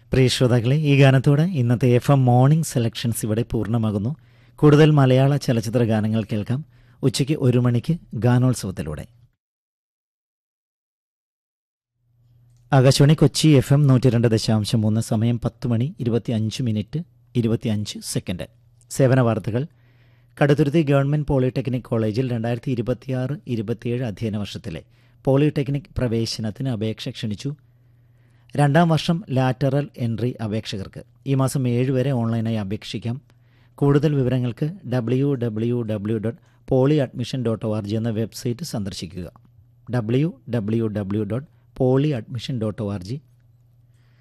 പ്രിയ ശ്രോതാക്കളെ ഈ ഗാനത്തോടെ ഇന്നത്തെ എഫ് എം മോർണിംഗ് സെലക്ഷൻസ് ഇവിടെ പൂർണ്ണമാകുന്നു കൂടുതൽ മലയാള ചലച്ചിത്ര ഗാനങ്ങൾ കേൾക്കാം ഉച്ചയ്ക്ക് ഒരു മണിക്ക് ഗാനോത്സവത്തിലൂടെ ആകാശവാണി കൊച്ചി എഫ് എം നൂറ്റി രണ്ട് ദശാംശം മൂന്ന് സമയം പത്ത് മണി ഇരുപത്തി അഞ്ച് മിനിറ്റ് ഇരുപത്തിയഞ്ച് സെക്കൻഡ് സേവന വാർത്തകൾ കടുത്തുരുത്തി ഗവൺമെൻറ് പോളിടെക്നിക് കോളേജിൽ രണ്ടായിരത്തി ഇരുപത്തിയാറ് ഇരുപത്തിയേഴ് അധ്യയന വർഷത്തിലെ പോളിടെക്നിക് പ്രവേശനത്തിന് അപേക്ഷ ക്ഷണിച്ചു രണ്ടാം വർഷം ലാറ്ററൽ എൻട്രി അപേക്ഷകർക്ക് ഈ മാസം ഏഴ് വരെ ഓൺലൈനായി അപേക്ഷിക്കാം കൂടുതൽ വിവരങ്ങൾക്ക് W W W dot poly admission dot O R G എന്ന വെബ്സൈറ്റ് സന്ദർശിക്കുക W W W dot poly admission dot O R G